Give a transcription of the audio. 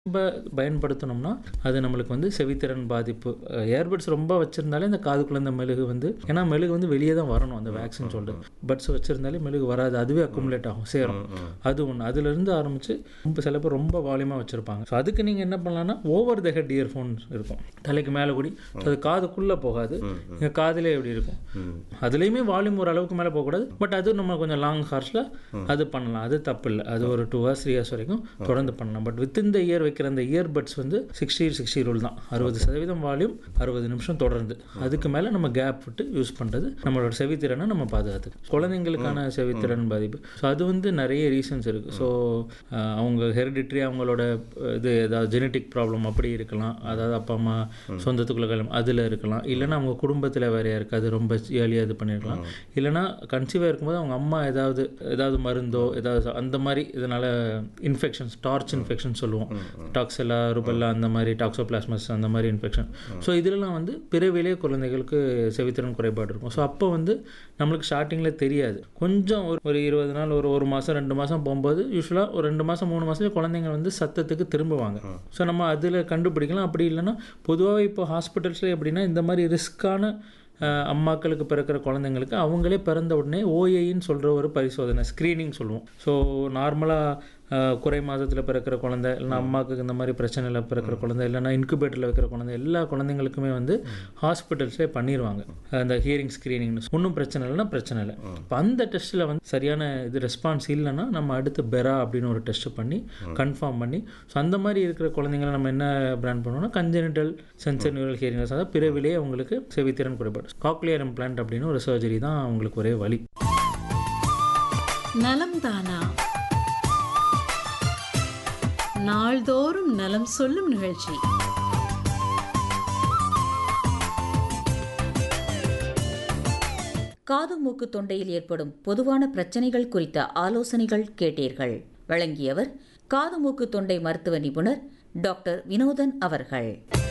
ரொம்ப பயன்படுத்தினோம்னா அது நம்மளுக்கு வந்து செவித்திறன் பாதிப்பு ஏர்பட்ஸ் ரொம்ப வச்சுருந்தாலே இந்த காதுக்குள்ள இந்த மெழுகு வந்து ஏன்னா மெழுகு வந்து வெளியே தான் வரணும் அந்த வேக்சின் சொல்லிட்டு பட்ஸ் வச்சுருந்தாலே மெழுகு வராது அதுவே அக்குமுலேட் ஆகும் சேரும் அது ஒன்று அதுலேருந்து ஆரம்பித்து ரொம்ப சில பேர் ரொம்ப வால்யூமாக வச்சுருப்பாங்க ஸோ அதுக்கு நீங்கள் என்ன பண்ணலாம்னா ஓவர் த ஹெட் இயர்ஃபோன்ஸ் இருக்கும் தலைக்கு மேலே கூடி அது காதுக்குள்ளே போகாது எங்கள் காதிலே எப்படி இருக்கும் அதுலேயுமே வால்யூம் ஒரு அளவுக்கு மேலே போகக்கூடாது பட் அது நம்ம கொஞ்சம் லாங் ஹார்ஸில் அது பண்ணலாம் அது தப்பு இல்லை அது ஒரு டூ ஹவர்ஸ் த்ரீ ஹவர்ஸ் வரைக்கும் தொடர்ந்து பண்ணலாம் பட் வித் இந்த இயர் வைக்கிற அந்த இயர்பட்ஸ் வந்து சிக்ஸ்டி சிக்ஸ்டி ரூல் தான் அறுபது சதவீதம் வால்யூம் அறுபது நிமிஷம் தொடர்ந்து அதுக்கு மேலே நம்ம கேப் விட்டு யூஸ் பண்ணுறது நம்மளோட செவித்திறனை நம்ம பாதுகாத்துக்கலாம் குழந்தைங்களுக்கான செவித்திறன் பாதிப்பு ஸோ அது வந்து நிறைய ரீசன்ஸ் இருக்குது ஸோ அவங்க ஹெரிடிட்ரி அவங்களோட அஹ், இது ஏதாவது ஜெனட்டிக் ப்ராப்ளம் அப்படி இருக்கலாம் அதாவது அப்பா அம்மா சொந்தத்துக்குள்ள கல்யாணம் அதில் இருக்கலாம் இல்லைன்னா அவங்க குடும்பத்தில் வேறையா இருக்காது ரொம்ப ஏர்லியாக இது பண்ணியிருக்கலாம் இல்லைன்னா கன்சீவாக இருக்கும்போது அவங்க அம்மா ஏதாவது ஏதாவது மருந்தோ ஏதாவது அந்த மாதிரி இதனால் இன்ஃபெக்ஷன்ஸ் டார்ச் இன்ஃபெக்ஷன் சொல்லுவோம் டாக்ஸெல்லா ருபெல்லா அந்த மாதிரி டாக்ஸோபிளாஸ்மஸ் அந்த மாதிரி இன்ஃபெக்ஷன் ஸோ இதிலலாம் வந்து பிறவிலே குழந்தைகளுக்கு செவித்திறன் குறைபாடு இருக்கும் ஸோ அப்போ வந்து நம்மளுக்கு ஸ்டார்டிங்கில் தெரியாது கொஞ்சம் ஒரு ஒரு இருபது நாள் ஒரு ஒரு மாதம் ரெண்டு மாதம் போகும்போது யூஸ்வலாக ஒரு ரெண்டு மாதம் மூணு மாதத்துல குழந்தைங்க வந்து சத்தத்துக்கு திரும்புவாங்க ஸோ நம்ம அதில் கண்டுபிடிக்கலாம் அப்படி இல்லைன்னா பொதுவாகவே இப்போ ஹாஸ்பிட்டல்ஸில் எப்படின்னா இந்த மாதிரி ரிஸ்க்கான அஹ் அம்மாக்களுக்கு பிறக்கிற குழந்தைங்களுக்கு அவங்களே பிறந்த உடனே ஓஏன்னு சொல்கிற ஒரு பரிசோதனை ஸ்க்ரீனிங் சொல்லுவோம் ஸோ நார்மலாக குறை மாதத்தில் பிறக்கிற குழந்தை இல்லைன்னா அம்மாவுக்கு இந்த மாதிரி பிரச்சனையில் பிறக்கிற குழந்தை இல்லைன்னா இன்குபேட்டரில் வைக்கிற குழந்தை எல்லா குழந்தைங்களுக்குமே வந்து ஹாஸ்பிட்டல்ஸே பண்ணிடுவாங்க அந்த ஹியரிங் ஸ்க்ரீனிங்னு ஒன்றும் பிரச்சனை இல்லைன்னா பிரச்சனை இல்லை இப்போ அந்த டெஸ்ட்டில் வந்து சரியான இது ரெஸ்பான்ஸ் இல்லைன்னா நம்ம அடுத்து பெரா அப்படின்னு ஒரு டெஸ்ட் பண்ணி கன்ஃபார்ம் பண்ணி ஸோ அந்த மாதிரி இருக்கிற குழந்தைங்களை நம்ம என்ன பிராண்ட் பண்ணுவோம்னா கஞ்சனிட்டல் சென்சர் நியூரல் ஹியரிங் அதாவது பிறவிலே அவங்களுக்கு செவித்திறன் குறைபாடு காக்லியர் இம்ப்ளான்ட் அப்படின்னு ஒரு சர்ஜரி தான் அவங்களுக்கு ஒரே வழி நலம் தானா நாள்தோறும் நலம் சொல்லும் நிகழ்ச்சி காது மூக்கு தொண்டையில் ஏற்படும் பொதுவான பிரச்சனைகள் குறித்த ஆலோசனைகள் கேட்டீர்கள் வழங்கியவர் காது மூக்கு தொண்டை மருத்துவ நிபுணர் டாக்டர் வினோதன் அவர்கள்